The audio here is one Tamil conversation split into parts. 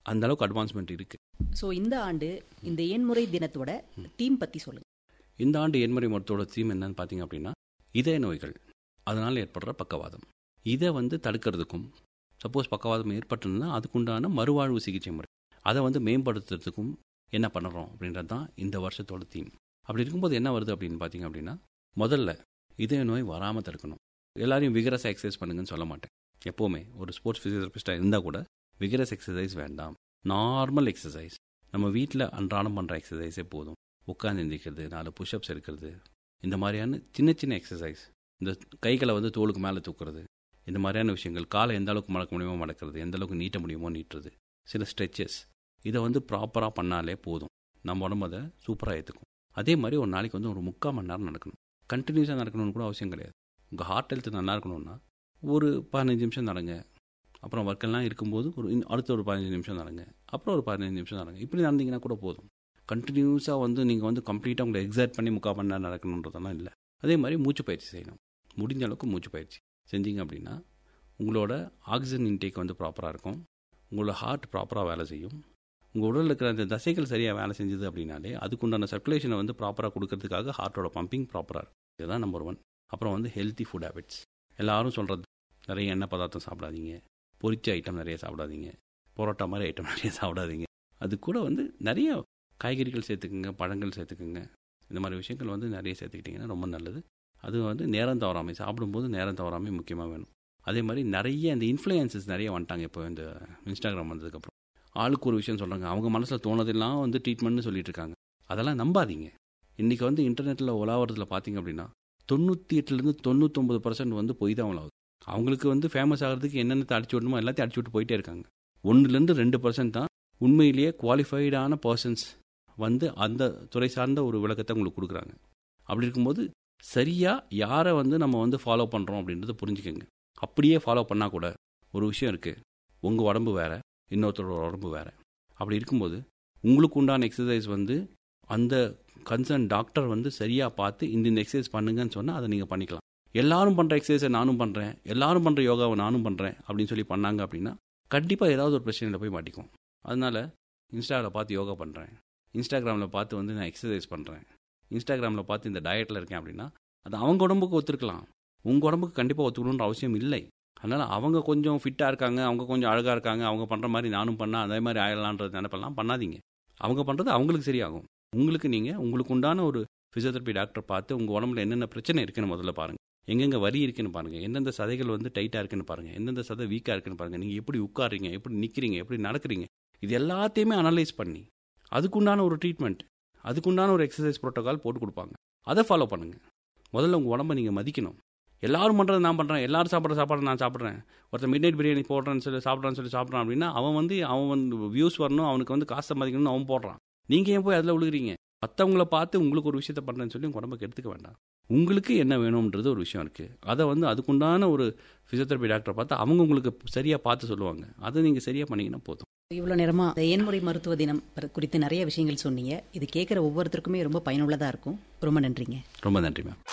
அந்த அளவுக்கு அட்வான்ஸ்மெண்ட் இருக்குது ஸோ இந்த ஆண்டு இந்த எண்முறை தினத்தோட தீம் பற்றி சொல்லுங்கள் இந்த ஆண்டு எண்முறை மருத்துவோட தீம் என்னன்னு பார்த்தீங்க அப்படின்னா இதய நோய்கள் அதனால் ஏற்படுற பக்கவாதம் இதை வந்து தடுக்கிறதுக்கும் சப்போஸ் பக்கவாதம் ஏற்பட்டிருந்தா அதுக்குண்டான மறுவாழ்வு சிகிச்சை முறை அதை வந்து மேம்படுத்துறதுக்கும் என்ன பண்ணுறோம் அப்படின்றது தான் இந்த வருஷத்தோட தீம் அப்படி இருக்கும்போது என்ன வருது அப்படின்னு பார்த்தீங்க அப்படின்னா முதல்ல இதய நோய் வராமல் தடுக்கணும் எல்லாரையும் விகரஸ் எக்ஸசைஸ் பண்ணுங்கன்னு சொல்ல மாட்டேன் எப்போவுமே ஒரு ஸ்போர்ட்ஸ் ஃபிசியோதெரபிஸ்டாக இருந்தால் கூட விகரஸ் எக்ஸசைஸ் வேண்டாம் நார்மல் எக்ஸசைஸ் நம்ம வீட்டில் அன்றாடம் பண்ணுற எக்ஸசைஸே போதும் உட்காந்து எந்திரிக்கிறது நாலு புஷ்அப்ஸ் எடுக்கிறது இந்த மாதிரியான சின்ன சின்ன எக்ஸசைஸ் இந்த கைகளை வந்து தோளுக்கு மேலே தூக்குறது இந்த மாதிரியான விஷயங்கள் காலை எந்த அளவுக்கு மடக்க முடியுமோ மடக்கிறது எந்த அளவுக்கு நீட்ட முடியுமோ நீட்டுறது சில ஸ்ட்ரெச்சஸ் இதை வந்து ப்ராப்பராக பண்ணாலே போதும் நம்ம உடம்பு அதை சூப்பராக ஏற்றுக்கும் அதே மாதிரி ஒரு நாளைக்கு வந்து ஒரு முக்கால் மணி நேரம் நடக்கணும் கண்டினியூஸாக நடக்கணும்னு கூட அவசியம் கிடையாது உங்கள் ஹார்ட் ஹெல்த் நல்லா இருக்கணும்னா ஒரு பதினஞ்சு நிமிஷம் நடங்க அப்புறம் ஒர்க்கெல்லாம் இருக்கும்போது ஒரு இன்னும் அடுத்த ஒரு பதினஞ்சு நிமிஷம் நடங்க அப்புறம் ஒரு பதினஞ்சு நிமிஷம் நடங்க இப்படி நடந்தீங்கன்னா கூட போதும் கண்டினியூஸாக வந்து நீங்கள் வந்து கம்ப்ளீட்டாக உங்களை எக்ஸைட் பண்ணி முக்கால் மணி நேரம் நடக்கணுன்றதெல்லாம் இல்லை அதே மாதிரி மூச்சு பயிற்சி செய்யணும் முடிஞ்ச அளவுக்கு மூச்சு பயிற்சி செஞ்சீங்க அப்படின்னா உங்களோட ஆக்சிஜன் இன்டேக் வந்து ப்ராப்பராக இருக்கும் உங்களோட ஹார்ட் ப்ராப்பராக வேலை செய்யும் உங்கள் உடலில் இருக்கிற அந்த தசைகள் சரியாக வேலை செஞ்சது அப்படின்னாலே அதுக்குண்டான சர்க்குலேஷனை வந்து ப்ராப்பராக கொடுக்கறதுக்காக ஹார்ட்டோட பம்பிங் ப்ராப்பராக இருக்கும் இதுதான் நம்பர் ஒன் அப்புறம் வந்து ஹெல்த்தி ஃபுட் ஹேபிட்ஸ் எல்லாரும் சொல்கிறது நிறைய எண்ணெய் பதார்த்தம் சாப்பிடாதீங்க பொரிச்ச ஐட்டம் நிறைய சாப்பிடாதீங்க பரோட்டா மாதிரி ஐட்டம் நிறைய சாப்பிடாதீங்க அது கூட வந்து நிறைய காய்கறிகள் சேர்த்துக்குங்க பழங்கள் சேர்த்துக்குங்க இந்த மாதிரி விஷயங்கள் வந்து நிறைய சேர்த்துக்கிட்டிங்கன்னா ரொம்ப நல்லது அது வந்து நேரம் தவறாமை சாப்பிடும்போது நேரம் தவறாமை முக்கியமாக வேணும் அதே மாதிரி நிறைய இந்த இன்ஃப்ளூயன்சஸ் நிறைய வந்துட்டாங்க இப்போ இந்த இன்ஸ்டாகிராம் வந்ததுக்கப்புறம் ஆளுக்கு ஒரு விஷயம் சொல்கிறாங்க அவங்க மனசில் தோணதெல்லாம் வந்து ட்ரீட்மெண்ட்னு சொல்லிட்டு இருக்காங்க அதெல்லாம் நம்பாதீங்க இன்றைக்கி வந்து இன்டர்நெட்டில் உலாவரத்தில் பார்த்தீங்க அப்படின்னா தொண்ணூற்றி எட்டுலேருந்து தொண்ணூத்தொம்பது பர்சன்ட் வந்து பொய் தான் உலாவுது அவங்களுக்கு வந்து ஃபேமஸ் ஆகிறதுக்கு என்னென்ன அடிச்சு விடணுமோ எல்லாத்தையும் அடிச்சு விட்டு போயிட்டே இருக்காங்க ஒன்றுலேருந்து ரெண்டு பர்சன்ட் தான் உண்மையிலேயே குவாலிஃபைடான பர்சன்ஸ் வந்து அந்த துறை சார்ந்த ஒரு விளக்கத்தை உங்களுக்கு கொடுக்குறாங்க அப்படி இருக்கும்போது சரியாக யாரை வந்து நம்ம வந்து ஃபாலோ பண்ணுறோம் அப்படின்றத புரிஞ்சுக்கோங்க அப்படியே ஃபாலோ பண்ணால் கூட ஒரு விஷயம் இருக்குது உங்கள் உடம்பு வேறு இன்னொருத்தரோட உடம்பு வேறு அப்படி இருக்கும்போது உங்களுக்கு உண்டான எக்ஸசைஸ் வந்து அந்த கன்சர்ன் டாக்டர் வந்து சரியாக பார்த்து இந்த இந்த எக்ஸசைஸ் பண்ணுங்கன்னு சொன்னால் அதை நீங்கள் பண்ணிக்கலாம் எல்லாரும் பண்ணுற எக்ஸசைஸை நானும் பண்ணுறேன் எல்லாரும் பண்ணுற யோகாவை நானும் பண்ணுறேன் அப்படின்னு சொல்லி பண்ணாங்க அப்படின்னா கண்டிப்பாக ஏதாவது ஒரு பிரச்சனையில் போய் மாட்டிக்கும் அதனால் இன்ஸ்டாவில் பார்த்து யோகா பண்ணுறேன் இன்ஸ்டாகிராமில் பார்த்து வந்து நான் எக்ஸசைஸ் பண்ணுறேன் இன்ஸ்டாகிராமில் பார்த்து இந்த டயட்டில் இருக்கேன் அப்படின்னா அது அவங்க உடம்புக்கு ஒத்துருக்கலாம் உங்கள் உடம்புக்கு கண்டிப்பாக ஒத்துக்கணுன்ற அவசியம் இல்லை அதனால் அவங்க கொஞ்சம் ஃபிட்டாக இருக்காங்க அவங்க கொஞ்சம் அழகாக இருக்காங்க அவங்க பண்ணுற மாதிரி நானும் பண்ணால் அதே மாதிரி ஆயிடலான்றது நினைப்பெல்லாம் பண்ணாதீங்க அவங்க பண்ணுறது அவங்களுக்கு சரியாகும் உங்களுக்கு நீங்கள் உங்களுக்கு உண்டான ஒரு ஃபிசியோதெரப்பி டாக்டர் பார்த்து உங்கள் உடம்புல என்னென்ன பிரச்சனை இருக்குன்னு முதல்ல பாருங்கள் எங்கெங்கே வரி இருக்குன்னு பாருங்கள் எந்தெந்த சதைகள் வந்து டைட்டாக இருக்குன்னு பாருங்கள் எந்தெந்த சதை வீக்காக இருக்குன்னு பாருங்கள் நீங்கள் எப்படி உட்காருறீங்க எப்படி நிற்கிறீங்க எப்படி நடக்கிறீங்க இது எல்லாத்தையுமே அனலைஸ் பண்ணி அதுக்குண்டான ஒரு ட்ரீட்மெண்ட் அதுக்குண்டான ஒரு எக்ஸசைஸ் ப்ரோட்டோகால் போட்டு கொடுப்பாங்க அதை ஃபாலோ பண்ணுங்கள் முதல்ல உங்கள் உடம்பை நீங்கள் மதிக்கணும் எல்லாரும் பண்ணுறது நான் பண்ணுறேன் எல்லாரும் சாப்பிட்ற சாப்பாடு நான் சாப்பிட்றேன் ஒருத்தர் மிட் நைட் பிரியாணி போடுறேன்னு சொல்லி சாப்பிட்றான்னு சொல்லி சாப்பிட்றான் அப்படின்னா அவன் வந்து அவன் வந்து வியூஸ் வரணும் அவனுக்கு வந்து காசை மதிக்கணும்னு அவன் போடுறான் நீங்கள் ஏன் போய் அதில் விழுகிறீங்க மற்றவங்கள பார்த்து உங்களுக்கு ஒரு விஷயத்த பண்ணுறேன்னு சொல்லி உங்கள் உடம்புக்கு எடுத்துக்க வேண்டாம் உங்களுக்கு என்ன வேணும்ன்றது ஒரு விஷயம் இருக்குது அதை வந்து அதுக்குண்டான ஒரு ஃபிசியோதெரப்பி டாக்டரை பார்த்து அவங்க உங்களுக்கு சரியாக பார்த்து சொல்லுவாங்க அதை நீங்கள் சரியாக பண்ணிங்கன்னா போதும் இவ்வளோ நேரமாக இந்த எண்முறை மருத்துவ தினம் குறித்து நிறைய விஷயங்கள் சொன்னீங்க இது கேட்குற ஒவ்வொருத்தருக்குமே ரொம்ப பயனுள்ளதாக இருக்கும் ரொம்ப நன்றிங்க ரொம்ப நன்றி மேம்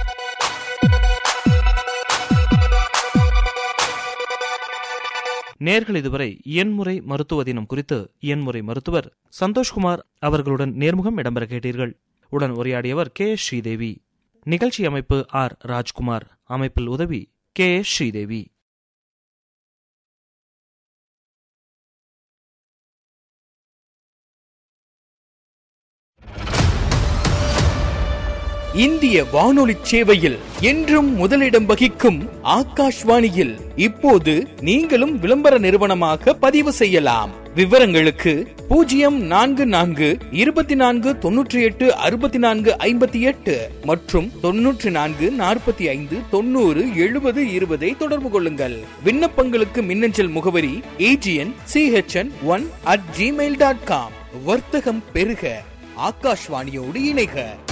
நேர்கள் இதுவரை இயன்முறை மருத்துவ தினம் குறித்து இயன்முறை மருத்துவர் சந்தோஷ்குமார் அவர்களுடன் நேர்முகம் இடம்பெற கேட்டீர்கள் உடன் உரையாடியவர் கே எஸ் ஸ்ரீதேவி நிகழ்ச்சி அமைப்பு ஆர் ராஜ்குமார் அமைப்பில் உதவி கே எஸ் ஸ்ரீதேவி இந்திய வானொலி சேவையில் என்றும் முதலிடம் வகிக்கும் ஆகாஷ்வாணியில் இப்போது நீங்களும் விளம்பர நிறுவனமாக பதிவு செய்யலாம் விவரங்களுக்கு பூஜ்ஜியம் நான்கு நான்கு இருபத்தி நான்கு தொன்னூற்றி எட்டு அறுபத்தி நான்கு ஐம்பத்தி எட்டு மற்றும் தொன்னூற்றி நான்கு நாற்பத்தி ஐந்து தொண்ணூறு எழுபது இருபதை தொடர்பு கொள்ளுங்கள் விண்ணப்பங்களுக்கு மின்னஞ்சல் முகவரி A G N C H N one at gmail dot com வர்த்தகம் பெருக ஆகாஷ்வாணியோடு இணைக